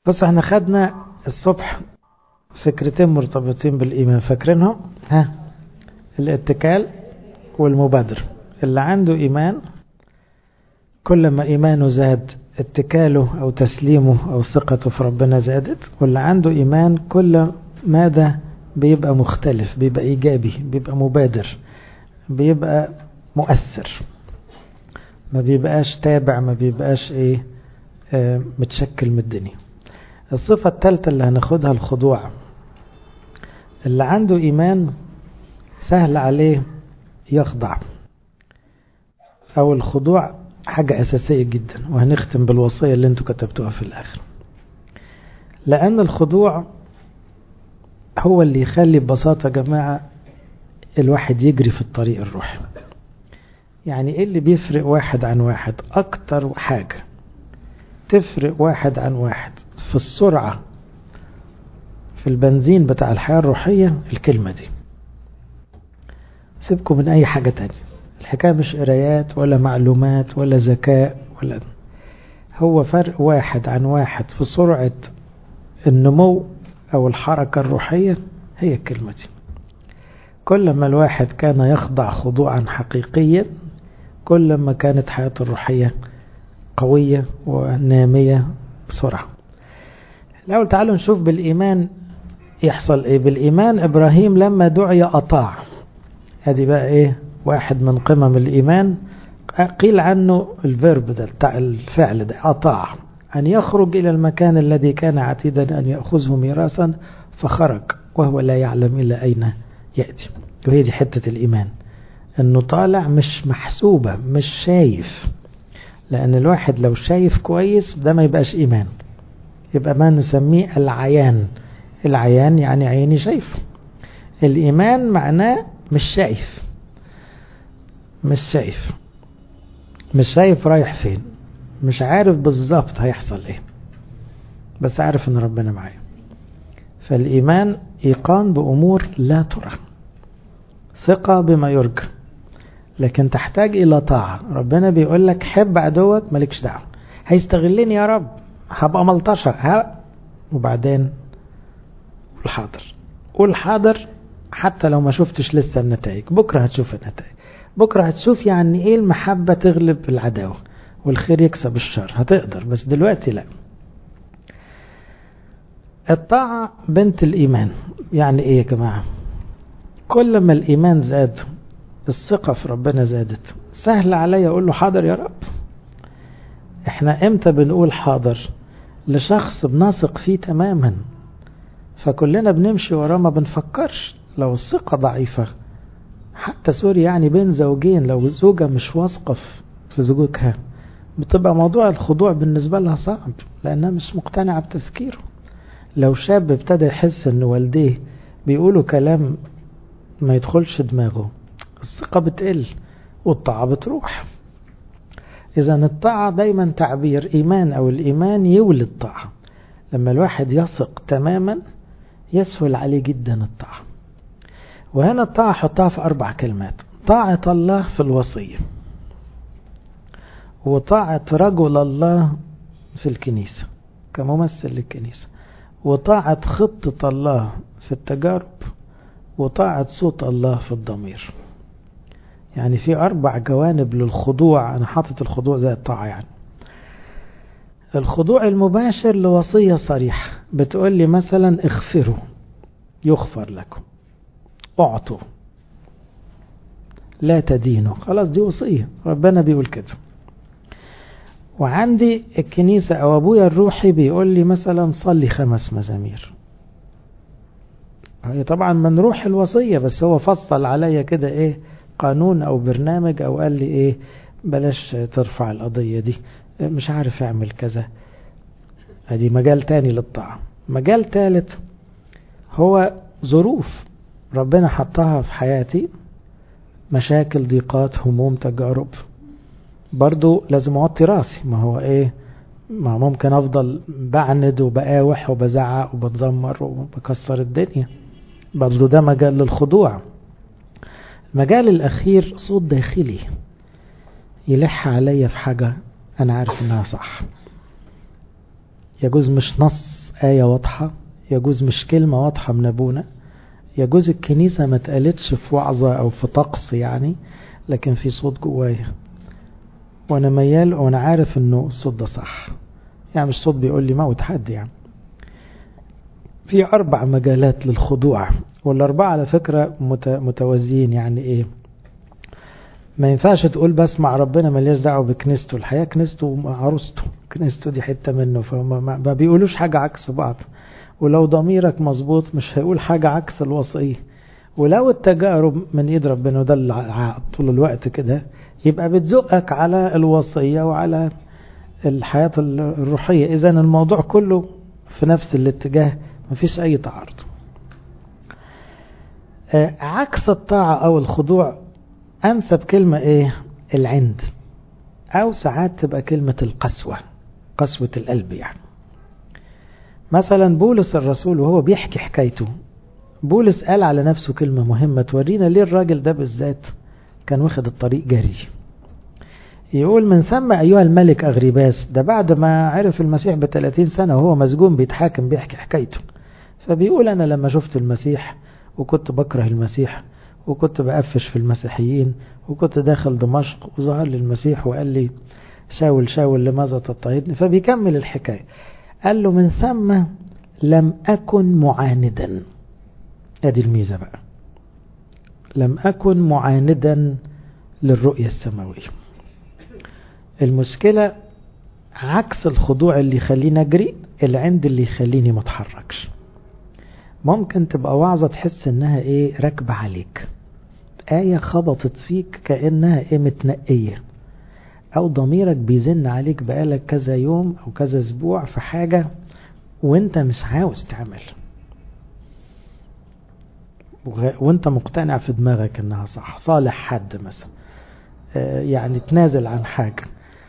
بس احنا خدنا الصبح فكرتين مرتبطين بالإيمان فاكرينهم ها الاتكال والمبادرة اللي عنده إيمان كل ما إيمانه زاد اتكاله أو تسليمه أو ثقته في ربنا زادت واللي عنده إيمان كل ماذا بيبقى مختلف بيبقى إيجابي بيبقى مبادر بيبقى مؤثر ما بيبقاش تابع ما بيبقاش ايه آه متشكل من الدنيا الصفة الثالثة اللي هناخدها الخضوع اللي عنده إيمان سهل عليه يخضع أو الخضوع حاجة أساسية جدا وهنختم بالوصية اللي انتوا كتبتوها في الآخر لأن الخضوع هو اللي يخلي ببساطة جماعة الواحد يجري في الطريق الروحي يعني ايه اللي بيفرق واحد عن واحد اكتر حاجة تفرق واحد عن واحد في السرعة في البنزين بتاع الحياة الروحية الكلمة دي سيبكم من اي حاجة تانية الحكاية مش قرايات ولا معلومات ولا ذكاء ولا هو فرق واحد عن واحد في سرعة النمو او الحركة الروحية هي الكلمة دي كل ما الواحد كان يخضع خضوعا حقيقيا كل ما كانت حياته الروحية قوية ونامية بسرعة الأول تعالوا نشوف بالإيمان يحصل إيه بالإيمان إبراهيم لما دعي أطاع هذه بقى إيه واحد من قمم الإيمان قيل عنه الفيرب ده الفعل ده أطاع أن يخرج إلى المكان الذي كان عتيدا أن يأخذه ميراثا فخرج وهو لا يعلم إلا أين يأتي وهي دي حتة الإيمان أنه طالع مش محسوبة مش شايف لأن الواحد لو شايف كويس ده ما يبقاش إيمان يبقى ما نسميه العيان العيان يعني عيني شايفه الإيمان معناه مش شايف مش شايف مش شايف رايح فين مش عارف بالظبط هيحصل ايه بس عارف ان ربنا معايا فالإيمان إيقان بأمور لا ترى ثقة بما يرجى لكن تحتاج إلى طاعة ربنا بيقول لك حب عدوك مالكش دعوة هيستغلني يا رب هبقى ملطشة ها وبعدين قول حاضر قول حاضر حتى لو ما شفتش لسه النتائج بكرة هتشوف النتائج بكرة هتشوف يعني ايه المحبة تغلب العداوة والخير يكسب الشر هتقدر بس دلوقتي لا الطاعة بنت الإيمان يعني إيه يا جماعة كل ما الإيمان زاد الثقة في ربنا زادت سهل عليا أقول له حاضر يا رب احنا امتى بنقول حاضر لشخص بنثق فيه تماما فكلنا بنمشي وراه ما بنفكرش لو الثقة ضعيفة حتى سوري يعني بين زوجين لو زوجة مش واثقة في زوجها بتبقى موضوع الخضوع بالنسبة لها صعب لأنها مش مقتنعة بتفكيره لو شاب ابتدى يحس ان والديه بيقولوا كلام ما يدخلش دماغه الثقة بتقل والطاعة بتروح إذا الطاعة دايما تعبير إيمان أو الإيمان يولد طاعة لما الواحد يثق تماما يسهل عليه جدا الطاعة وهنا الطاعة حطها في أربع كلمات طاعة الله في الوصية وطاعة رجل الله في الكنيسة كممثل للكنيسة وطاعة خطة الله في التجارب وطاعة صوت الله في الضمير يعني في أربع جوانب للخضوع أنا حاطط الخضوع زي الطاعة يعني الخضوع المباشر لوصية صريحة بتقول لي مثلا اغفروا يغفر لكم اعطوا لا تدينوا خلاص دي وصية ربنا بيقول كده وعندي الكنيسة أو أبويا الروحي بيقول لي مثلا صلي خمس مزامير هي طبعا من روح الوصية بس هو فصل عليا كده إيه قانون أو برنامج أو قال لي إيه بلاش ترفع القضية دي مش عارف أعمل كذا ادي مجال تاني للطاعة مجال تالت هو ظروف ربنا حطها في حياتي مشاكل ضيقات هموم تجارب برضو لازم اوطي راسي ما هو ايه ما ممكن افضل بعند وبقاوح وبزعق وبتذمر وبكسر الدنيا برضو ده مجال للخضوع المجال الاخير صوت داخلي يلح عليا في حاجة انا عارف انها صح يجوز مش نص آية واضحة يجوز مش كلمة واضحة من أبونا يجوز الكنيسة ما اتقالتش في وعظة أو في طقس يعني لكن في صوت جوايا وأنا ميال وأنا عارف إنه الصوت ده صح يعني مش صوت بيقول لي موت حد يعني في أربع مجالات للخضوع والأربعة على فكرة متوازيين يعني إيه ما ينفعش تقول بسمع ربنا ملياش دعوه بكنيسته الحقيقه كنيسته وعروسته كنيسته دي حته منه فما ما بيقولوش حاجه عكس بعض ولو ضميرك مظبوط مش هيقول حاجه عكس الوصيه ولو التجارب من ايد ربنا وده طول الوقت كده يبقى بتزقك على الوصيه وعلى الحياه الروحيه اذا الموضوع كله في نفس الاتجاه مفيش اي تعارض عكس الطاعه او الخضوع أنسب كلمة إيه العند أو ساعات تبقى كلمة القسوة قسوة القلب يعني مثلا بولس الرسول وهو بيحكي حكايته بولس قال على نفسه كلمة مهمة تورينا ليه الراجل ده بالذات كان واخد الطريق جري يقول من ثم أيها الملك أغريباس ده بعد ما عرف المسيح ب 30 سنة وهو مسجون بيتحاكم بيحكي حكايته فبيقول أنا لما شفت المسيح وكنت بكره المسيح وكنت بقفش في المسيحيين وكنت داخل دمشق وظهر لي المسيح وقال لي شاول شاول لماذا تضطهدني فبيكمل الحكاية قال له من ثم لم أكن معاندا ادي الميزة بقى لم أكن معاندا للرؤية السماوية المشكلة عكس الخضوع اللي يخليني أجري العند اللي يخليني ما اتحركش ممكن تبقى وعظة تحس انها ايه راكبة عليك آية خبطت فيك كأنها ايه متنقية او ضميرك بيزن عليك بقالك كذا يوم او كذا اسبوع في حاجة وانت مش عاوز تعمل وانت مقتنع في دماغك انها صح صالح حد مثلا يعني تنازل عن حاجة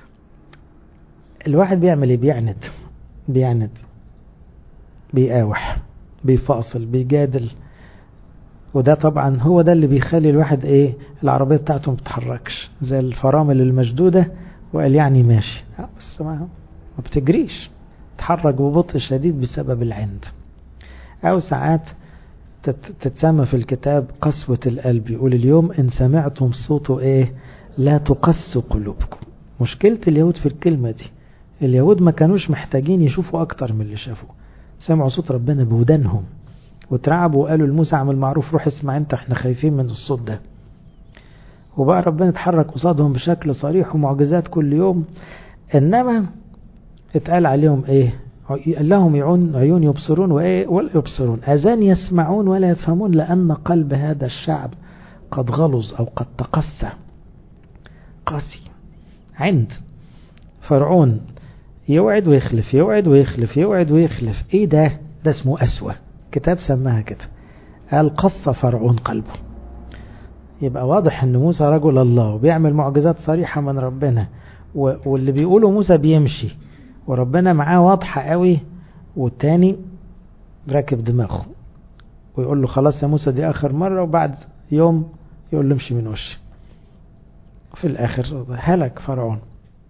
الواحد بيعمل ايه بيعند بيعند بيقاوح بيفاصل بيجادل وده طبعا هو ده اللي بيخلي الواحد ايه العربية بتاعته ما بتتحركش زي الفرامل المشدودة وقال يعني ماشي بس ما, ما بتجريش تحرك ببطء شديد بسبب العند او ساعات تتسمى في الكتاب قسوة القلب يقول اليوم ان سمعتم صوته ايه لا تقسوا قلوبكم مشكلة اليهود في الكلمة دي اليهود ما كانوش محتاجين يشوفوا اكتر من اللي شافوه سمعوا صوت ربنا بودانهم وترعبوا وقالوا لموسى اعمل معروف روح اسمع انت احنا خايفين من الصوت ده وبقى ربنا اتحرك قصادهم بشكل صريح ومعجزات كل يوم انما اتقال عليهم ايه قال لهم يعون عيون يبصرون وايه ولا يبصرون اذان يسمعون ولا يفهمون لان قلب هذا الشعب قد غلظ او قد تقسى قاسي عند فرعون يوعد ويخلف يوعد ويخلف يوعد ويخلف ايه ده ده اسمه أسوة كتاب سماها كده قال قص فرعون قلبه يبقى واضح ان موسى رجل الله وبيعمل معجزات صريحة من ربنا واللي بيقوله موسى بيمشي وربنا معاه واضحة قوي والتاني راكب دماغه ويقول له خلاص يا موسى دي اخر مرة وبعد يوم يقول له امشي من وشي في الاخر هلك فرعون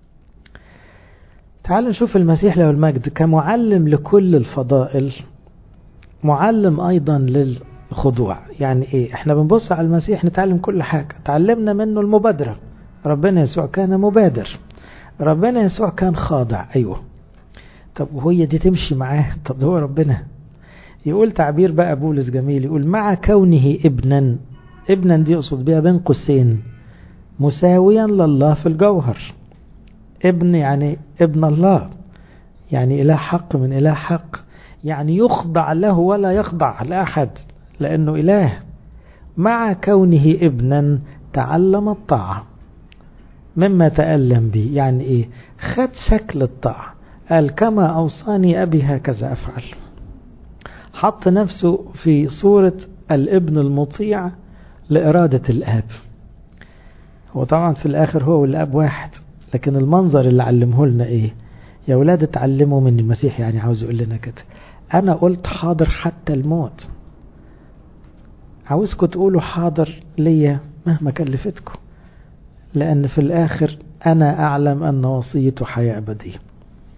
تعال نشوف المسيح له المجد كمعلم لكل الفضائل معلم ايضا للخضوع يعني ايه احنا بنبص على المسيح نتعلم كل حاجة تعلمنا منه المبادرة ربنا يسوع كان مبادر ربنا يسوع كان خاضع ايوه طب وهي دي تمشي معاه طب ده هو ربنا يقول تعبير بقى بولس جميل يقول مع كونه ابنا ابنا دي يقصد بها بين قوسين مساويا لله في الجوهر ابن يعني ابن الله يعني إله حق من إله حق يعني يخضع له ولا يخضع لأحد لأنه إله مع كونه ابنا تعلم الطاعة مما تألم به يعني إيه خد شكل الطاعة قال كما أوصاني أبي هكذا أفعل حط نفسه في صورة الابن المطيع لإرادة الآب هو طبعا في الآخر هو والآب واحد لكن المنظر اللي علمه لنا ايه يا ولاد اتعلموا من المسيح يعني عاوز يقول لنا كده انا قلت حاضر حتى الموت عاوزكم تقولوا حاضر ليا مهما كلفتكم لان في الاخر انا اعلم ان وصيته حياة ابدية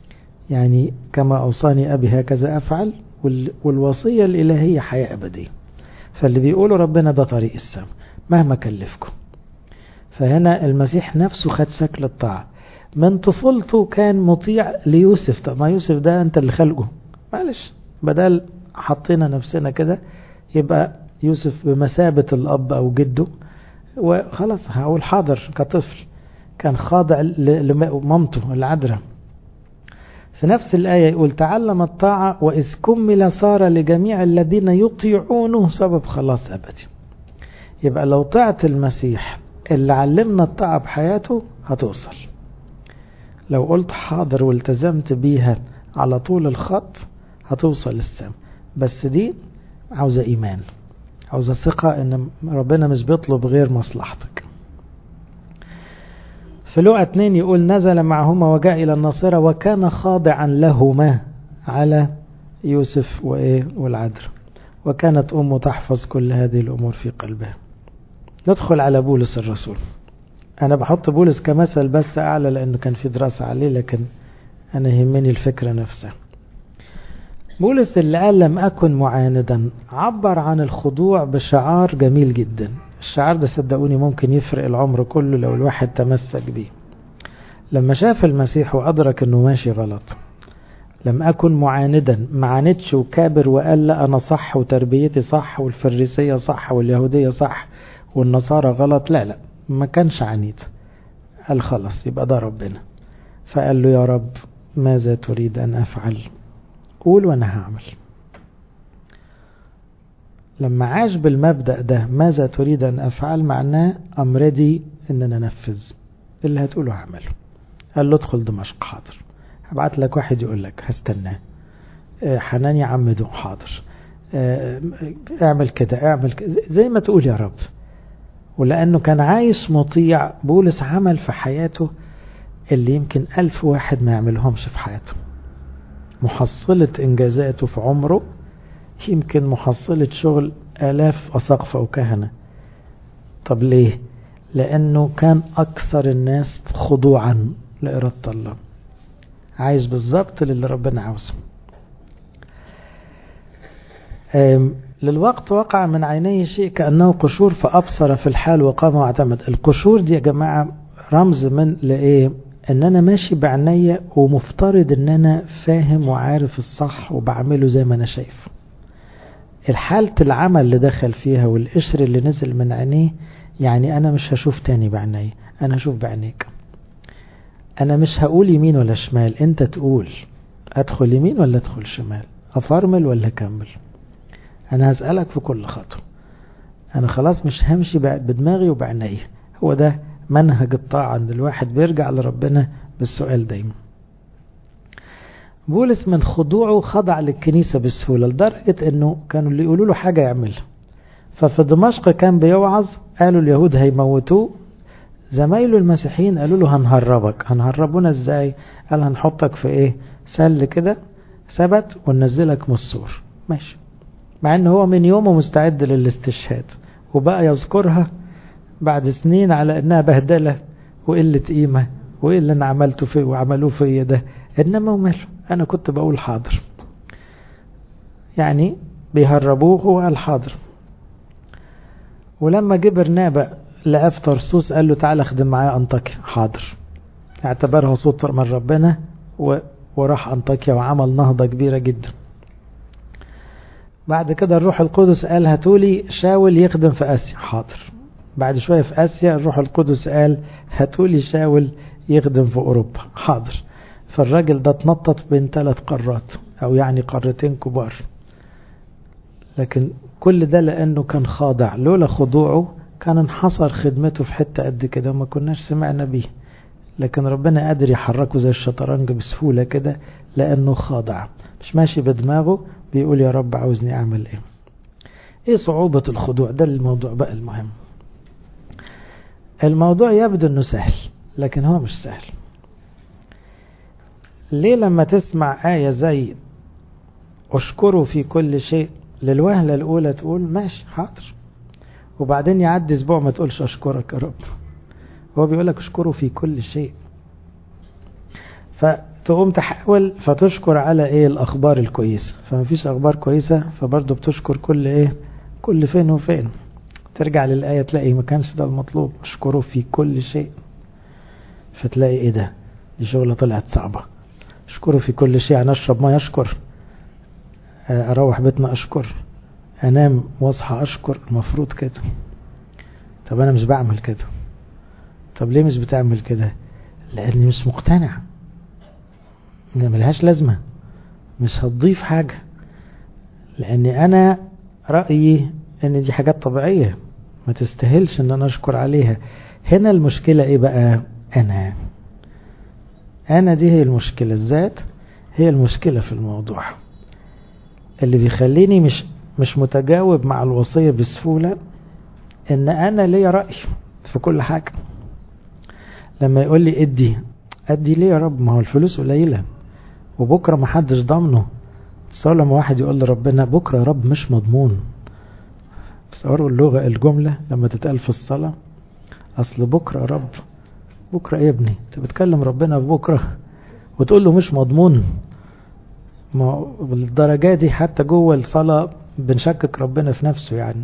يعني كما أوصاني أبي هكذا أفعل والوصية الإلهية حياة أبدية فاللي بيقولوا ربنا ده طريق السماء مهما كلفكم فهنا المسيح نفسه خد شكل الطاعة من طفولته كان مطيع ليوسف طب ما يوسف ده أنت اللي خلقه معلش بدل حطينا نفسنا كده يبقى يوسف بمثابة الأب أو جده وخلاص هقول حاضر كطفل كان خاضع لمامته العذراء في نفس الآية يقول تعلم الطاعة وإذ كمل صار لجميع الذين يطيعونه سبب خلاص أبدي يبقى لو طعت المسيح اللي علمنا الطاعة بحياته هتوصل لو قلت حاضر والتزمت بيها على طول الخط هتوصل السام بس دي عاوزة إيمان عاوزة ثقة إن ربنا مش بيطلب غير مصلحتك في لقى اتنين يقول نزل معهما وجاء إلى الناصرة وكان خاضعا لهما على يوسف وإيه والعذر وكانت أمه تحفظ كل هذه الأمور في قلبها ندخل على بولس الرسول أنا بحط بولس كمثل بس أعلى لأنه كان في دراسة عليه لكن أنا يهمني الفكرة نفسها بولس اللي قال لم أكن معاندا عبر عن الخضوع بشعار جميل جدا الشعار ده صدقوني ممكن يفرق العمر كله لو الواحد تمسك بيه لما شاف المسيح وأدرك أنه ماشي غلط لم أكن معاندا ما عاندش وكابر وقال لا أنا صح وتربيتي صح والفريسية صح واليهودية صح والنصارى غلط لا لا ما كانش عنيد قال خلاص يبقى ده ربنا فقال له يا رب ماذا تريد أن أفعل قول وأنا هعمل لما عاش بالمبدأ ده ماذا تريد أن أفعل معناه أم ريدي أن أنا أنفذ اللي هتقوله هعمله قال له ادخل دمشق حاضر هبعت لك واحد يقول لك هستناه حنان يا عمدو حاضر اعمل كده اعمل كده زي ما تقول يا رب ولأنه كان عايش مطيع بولس عمل في حياته اللي يمكن ألف واحد ما يعملهمش في حياته محصلة إنجازاته في عمره يمكن محصلة شغل آلاف أساقفة وكهنة طب ليه؟ لأنه كان أكثر الناس خضوعا لإرادة الله عايز بالظبط للي ربنا عاوزه للوقت وقع من عينيه شيء كأنه قشور فأبصر في الحال وقام واعتمد القشور دي يا جماعة رمز من لإيه ان انا ماشي بعناية ومفترض ان انا فاهم وعارف الصح وبعمله زي ما انا شايف الحالة العمل اللي دخل فيها والقشر اللي نزل من عينيه يعني انا مش هشوف تاني بعناية انا هشوف بعينيك انا مش هقول يمين ولا شمال انت تقول ادخل يمين ولا ادخل شمال افرمل ولا اكمل انا هسألك في كل خطوة انا خلاص مش همشي بدماغي وبعناية هو ده منهج الطاعة ان الواحد بيرجع لربنا بالسؤال دايما بولس من خضوعه خضع للكنيسة بسهولة لدرجة انه كانوا اللي يقولوا له حاجة يعملها ففي دمشق كان بيوعظ قالوا اليهود هيموتوه زمايله المسيحيين قالوا له هنهربك هنهربونا ازاي قال هنحطك في ايه سل كده ثبت وننزلك من السور ماشي مع ان هو من يومه مستعد للاستشهاد وبقى يذكرها بعد سنين على انها بهدلة وقلة قيمة وايه اللي انا عملته فيه وعملوه فيا ده انما وماله انا كنت بقول حاضر يعني بيهربوه هو قال حاضر ولما جه برنابا لقاه في طرسوس قال له تعالى اخدم معايا انطاكيا حاضر اعتبرها صوت من ربنا و... وراح انطاكيا وعمل نهضة كبيرة جدا بعد كده الروح القدس قال هاتولي شاول يخدم في اسيا حاضر بعد شوية في اسيا الروح القدس قال هاتولي شاول يخدم في اوروبا حاضر فالراجل ده اتنطط بين ثلاث قارات او يعني قارتين كبار لكن كل ده لانه كان خاضع لولا خضوعه كان انحصر خدمته في حتة قد كده وما كناش سمعنا بيه لكن ربنا قادر يحركه زي الشطرنج بسهولة كده لأنه خاضع مش ماشي بدماغه بيقول يا رب عاوزني أعمل إيه إيه صعوبة الخضوع ده الموضوع بقى المهم الموضوع يبدو أنه سهل لكن هو مش سهل ليه لما تسمع آية زي أشكره في كل شيء للوهلة الأولى تقول ماشي حاضر وبعدين يعدي اسبوع ما تقولش اشكرك يا رب هو بيقول لك اشكره في كل شيء تقوم تحاول فتشكر على ايه الاخبار الكويسة فما فيش اخبار كويسة فبرضه بتشكر كل ايه كل فين وفين ترجع للآية تلاقي ما كانش ده المطلوب اشكره في كل شيء فتلاقي ايه ده دي شغلة طلعت صعبة اشكره في كل شيء يعني اشرب ما يشكر اروح بيتنا اشكر انام واصحى اشكر المفروض كده طب انا مش بعمل كده طب ليه مش بتعمل كده لاني مش مقتنع ملهاش لازمة مش هتضيف حاجة لاني انا رأيي ان دي حاجات طبيعية ما تستاهلش ان انا اشكر عليها هنا المشكلة ايه بقى انا انا دي هي المشكلة الذات هي المشكلة في الموضوع اللي بيخليني مش مش متجاوب مع الوصية بسهولة ان انا ليا رأي في كل حاجة لما يقول لي ادي ادي ليه يا رب ما هو الفلوس قليلة وبكرة ما حدش ضامنه تصور لما واحد يقول لربنا بكرة يا رب مش مضمون تصوروا اللغة الجملة لما تتقال في الصلاة اصل بكرة يا رب بكرة ايه يا ابني انت بتكلم ربنا في بكرة وتقول له مش مضمون ما بالدرجة دي حتى جوه الصلاة بنشكك ربنا في نفسه يعني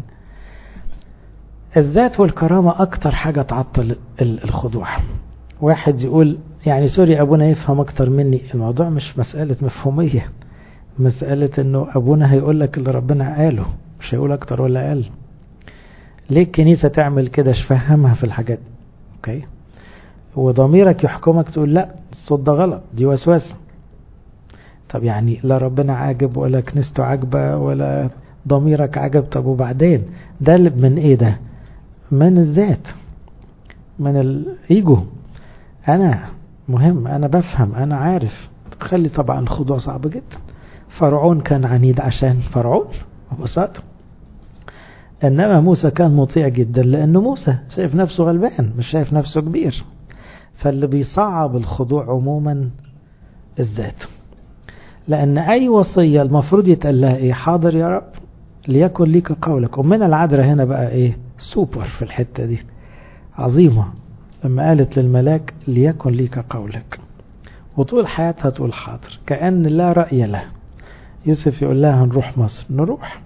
الذات والكرامة أكتر حاجة تعطل الخضوع واحد يقول يعني سوري أبونا يفهم أكتر مني الموضوع مش مسألة مفهومية مسألة أنه أبونا هيقول لك اللي ربنا قاله مش هيقول أكتر ولا أقل ليه الكنيسة تعمل كده فهمها في الحاجات أوكي وضميرك يحكمك تقول لا الصوت ده غلط دي وسوسة طب يعني لا ربنا عاجب ولا كنيسته عاجبة ولا ضميرك عجب طب وبعدين ده من ايه ده من الذات من الايجو انا مهم انا بفهم انا عارف خلي طبعا الخضوع صعب جدا فرعون كان عنيد عشان فرعون ببساطة انما موسى كان مطيع جدا لانه موسى شايف نفسه غلبان مش شايف نفسه كبير فاللي بيصعب الخضوع عموما الذات لأن أي وصية المفروض يتقال لها إيه حاضر يا رب ليكن ليك قولك أمنا العذراء هنا بقى إيه سوبر في الحتة دي عظيمة لما قالت للملاك ليكن ليك قولك وطول حياتها تقول حاضر كأن لا رأي له يوسف يقول لها هنروح مصر نروح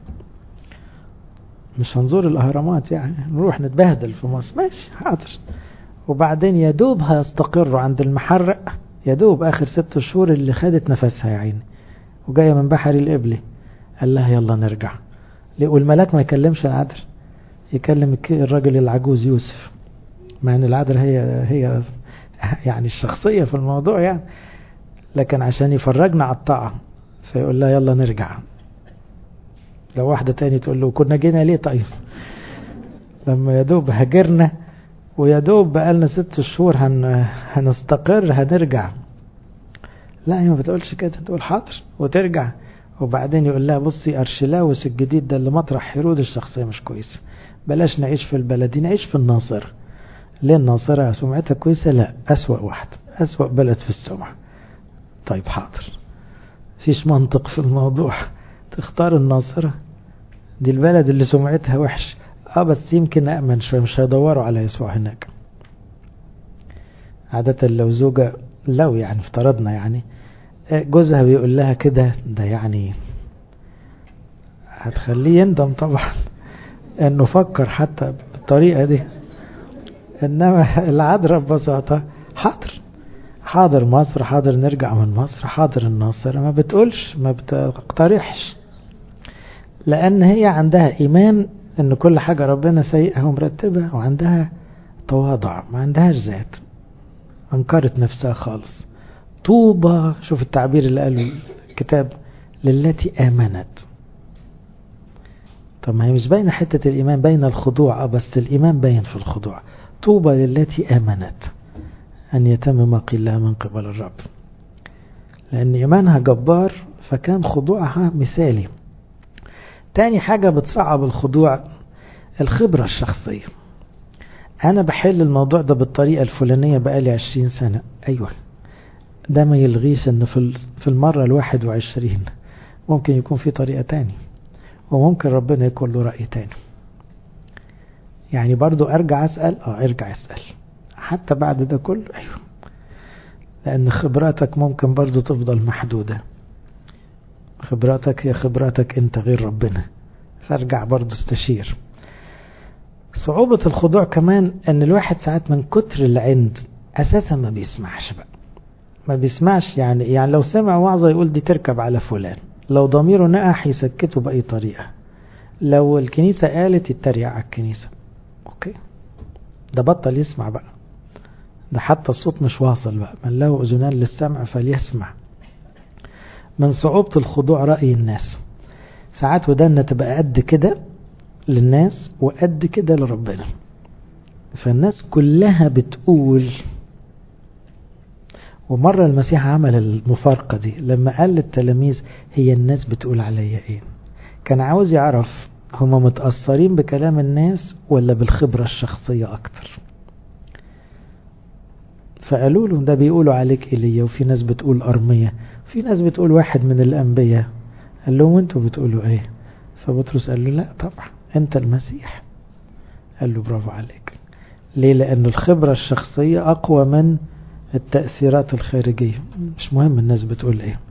مش هنزور الأهرامات يعني نروح نتبهدل في مصر ماشي حاضر وبعدين يا دوب هيستقروا عند المحرق يا دوب آخر ست شهور اللي خدت نفسها يا عيني وجاية من بحر الإبلي قال لها يلا نرجع والملاك ما يكلمش العذر يكلم الراجل العجوز يوسف مع ان العذر هي هي يعني الشخصية في الموضوع يعني لكن عشان يفرجنا على الطاعة فيقول لها يلا نرجع لو واحدة تاني تقول له كنا جينا ليه طيب لما يا دوب هاجرنا ويا دوب بقالنا ست شهور هن... هنستقر هنرجع لا هي ما بتقولش كده تقول حاضر وترجع وبعدين يقول لها بصي أرشلاوس الجديد ده اللي مطرح هيرود الشخصية مش كويسة بلاش نعيش في البلد دي نعيش في الناصرة ليه الناصرة سمعتها كويسة لا أسوأ واحد أسوأ بلد في السمعة طيب حاضر فيش منطق في الموضوع تختار الناصرة دي البلد اللي سمعتها وحش اه بس يمكن أأمن شوية مش هيدوروا على يسوع هناك عادة لو زوجة لو يعني افترضنا يعني جوزها بيقول لها كده ده يعني هتخليه يندم طبعا انه فكر حتى بالطريقة دي انما العذراء ببساطة حاضر حاضر مصر حاضر نرجع من مصر حاضر الناصر ما بتقولش ما بتقترحش لان هي عندها ايمان ان كل حاجة ربنا سيئة ومرتبة وعندها تواضع ما عندهاش ذات انكرت نفسها خالص طوبى شوف التعبير اللي قاله الكتاب للتي آمنت طب ما هي مش باينة حتة الإيمان باينة الخضوع بس الإيمان باين في الخضوع طوبى للتي آمنت أن يتم ما قيل لها من قبل الرب لأن إيمانها جبار فكان خضوعها مثالي تاني حاجة بتصعب الخضوع الخبرة الشخصية أنا بحل الموضوع ده بالطريقة الفلانية بقالي عشرين سنة أيوة ده ما يلغيش أن في المرة الواحد وعشرين ممكن يكون في طريقة تاني وممكن ربنا يكون له رأي تاني يعني برضو أرجع أسأل أه أرجع أسأل حتى بعد ده كله أيوة لأن خبراتك ممكن برضو تفضل محدودة خبراتك هي خبراتك انت غير ربنا فارجع برضو استشير صعوبة الخضوع كمان ان الواحد ساعات من كتر العند اساسا ما بيسمعش بقى ما بيسمعش يعني يعني لو سمع وعظة يقول دي تركب على فلان لو ضميره نقح يسكته بأي طريقة لو الكنيسة قالت يتريق على الكنيسة اوكي ده بطل يسمع بقى ده حتى الصوت مش واصل بقى من له أذنان للسمع فليسمع من صعوبة الخضوع رأي الناس ساعات ودنا تبقى قد كده للناس وقد كده لربنا فالناس كلها بتقول ومرة المسيح عمل المفارقة دي لما قال للتلاميذ هي الناس بتقول عليا ايه كان عاوز يعرف هما متأثرين بكلام الناس ولا بالخبرة الشخصية أكتر فقالوا له ده بيقولوا عليك إيليا وفي ناس بتقول أرمية في ناس بتقول واحد من الأنبياء قال لهم انتوا بتقولوا ايه فبطرس قال له لا طبعا انت المسيح قال له برافو عليك ليه لأن الخبرة الشخصية أقوى من التأثيرات الخارجية مش مهم الناس بتقول ايه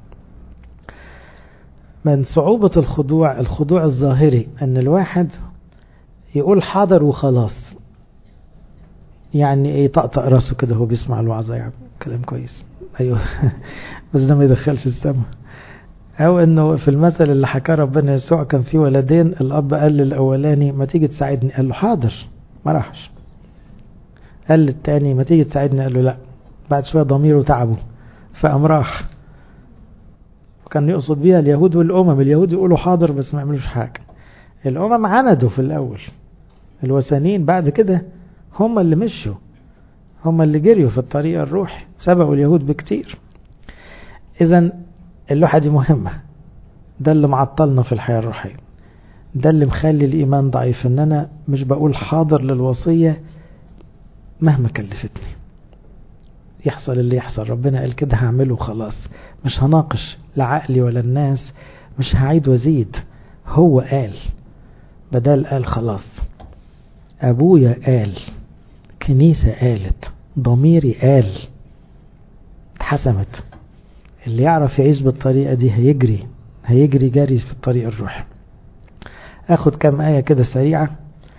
من صعوبة الخضوع الخضوع الظاهري ان الواحد يقول حاضر وخلاص يعني ايه طقطق راسه كده هو بيسمع الوعظة يعني كلام كويس ايوه بس ده ما يدخلش السما او انه في المثل اللي حكاه ربنا يسوع كان في ولدين الاب قال للاولاني ما تيجي تساعدني قال له حاضر ما راحش قال للتاني ما تيجي تساعدني قال له لا بعد شويه ضميره تعبه فقام راح وكان يقصد بيها اليهود والامم اليهود يقولوا حاضر بس ما يعملوش حاجه الامم عندوا في الاول الوثنيين بعد كده هم اللي مشوا هم اللي جريوا في الطريق الروحي سبقوا اليهود بكتير اذا اللوحة دي مهمة ده اللي معطلنا في الحياة الروحية ده اللي مخلي الإيمان ضعيف إن أنا مش بقول حاضر للوصية مهما كلفتني يحصل اللي يحصل ربنا قال كده هعمله خلاص مش هناقش لا عقلي ولا الناس مش هعيد وزيد هو قال بدل قال خلاص أبويا قال كنيسة قالت ضميري قال اتحسمت اللي يعرف يعيش بالطريقة دي هيجري هيجري جري في الطريق الروحي اخد كم آية كده سريعة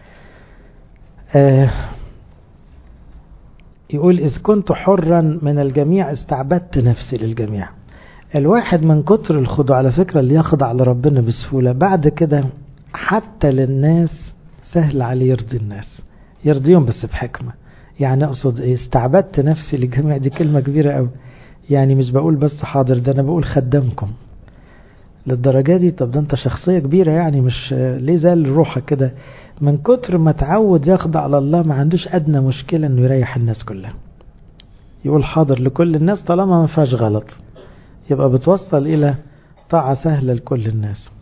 آه يقول إذ كنت حرا من الجميع استعبدت نفسي للجميع الواحد من كتر الخضوع على فكرة اللي يخضع لربنا بسهولة بعد كده حتى للناس سهل عليه يرضي الناس يرضيهم بس بحكمة يعني أقصد إيه استعبدت نفسي للجميع دي كلمة كبيرة قوي يعني مش بقول بس حاضر ده أنا بقول خدامكم للدرجة دي طب ده أنت شخصية كبيرة يعني مش ليه زال روحك كده من كتر ما تعود يخضع لله ما عندوش أدنى مشكلة إنه يريح الناس كلها يقول حاضر لكل الناس طالما ما فيهاش غلط يبقى بتوصل إلى طاعة سهلة لكل الناس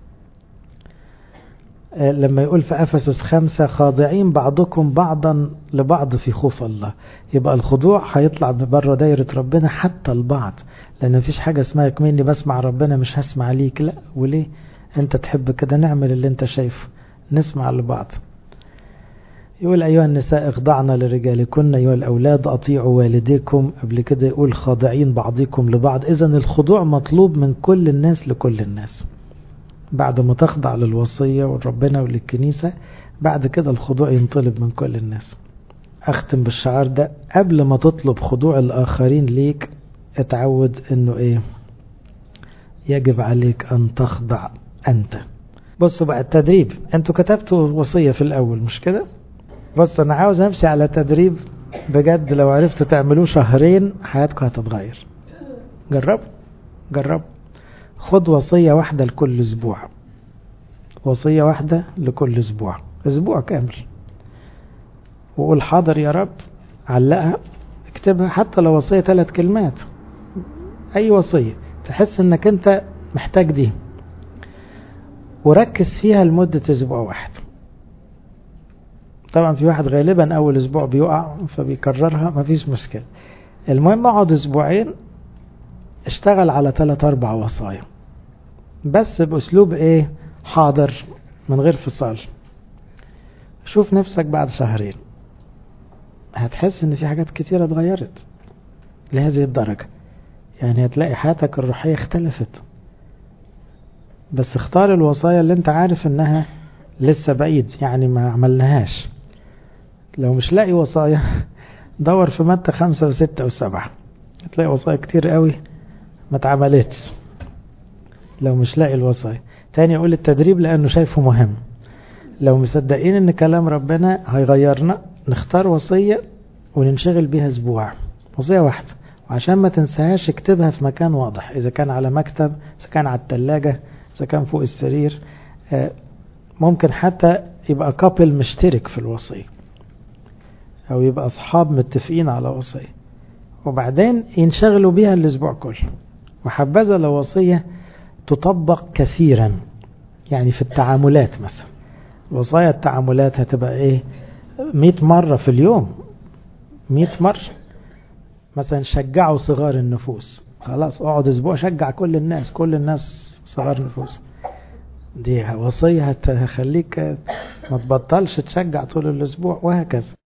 لما يقول في أفسس خمسة خاضعين بعضكم بعضا لبعض في خوف الله يبقى الخضوع هيطلع بره دايرة ربنا حتى البعض لأن مفيش حاجة اسمها كميني بسمع ربنا مش هسمع ليك لا وليه انت تحب كده نعمل اللي انت شايفه نسمع لبعض يقول أيها النساء اخضعنا لرجالكن أيها الأولاد أطيعوا والديكم قبل كده يقول خاضعين بعضكم لبعض إذا الخضوع مطلوب من كل الناس لكل الناس بعد ما تخضع للوصية ولربنا وللكنيسة بعد كده الخضوع ينطلب من كل الناس أختم بالشعار ده قبل ما تطلب خضوع الآخرين ليك اتعود انه ايه يجب عليك ان تخضع انت بصوا بقى التدريب انتوا كتبتوا وصية في الاول مش كده بص انا عاوز امشي على تدريب بجد لو عرفتوا تعملوه شهرين حياتكم هتتغير جربوا جربوا خد وصية واحدة لكل اسبوع وصية واحدة لكل اسبوع اسبوع كامل وقول حاضر يا رب علقها اكتبها حتى لو وصية ثلاث كلمات اي وصية تحس انك انت محتاج دي وركز فيها لمدة اسبوع واحد طبعا في واحد غالبا اول اسبوع بيقع فبيكررها مفيش مشكلة المهم اقعد اسبوعين اشتغل على ثلاث اربع وصايا بس باسلوب ايه حاضر من غير فصال شوف نفسك بعد شهرين هتحس ان في حاجات كتيرة اتغيرت لهذه الدرجة يعني هتلاقي حياتك الروحية اختلفت بس اختار الوصايا اللي انت عارف انها لسه بعيد يعني ما عملناهاش لو مش لاقي وصايا دور في متى خمسة وستة وسبعة هتلاقي وصايا كتير قوي ما اتعملتش لو مش لاقي الوصايا تاني اقول التدريب لانه شايفه مهم لو مصدقين ان كلام ربنا هيغيرنا نختار وصية وننشغل بيها اسبوع وصية واحدة وعشان ما تنساهاش اكتبها في مكان واضح اذا كان على مكتب اذا كان على التلاجة اذا كان فوق السرير ممكن حتى يبقى كابل مشترك في الوصية او يبقى اصحاب متفقين على وصية وبعدين ينشغلوا بيها الاسبوع كله وحبذا لو وصية تطبق كثيرا يعني في التعاملات مثلا وصايا التعاملات هتبقى ايه مئة مرة في اليوم مئة مرة مثلا شجعوا صغار النفوس خلاص اقعد اسبوع شجع كل الناس كل الناس صغار نفوس دي وصية هتخليك ما تبطلش تشجع طول الاسبوع وهكذا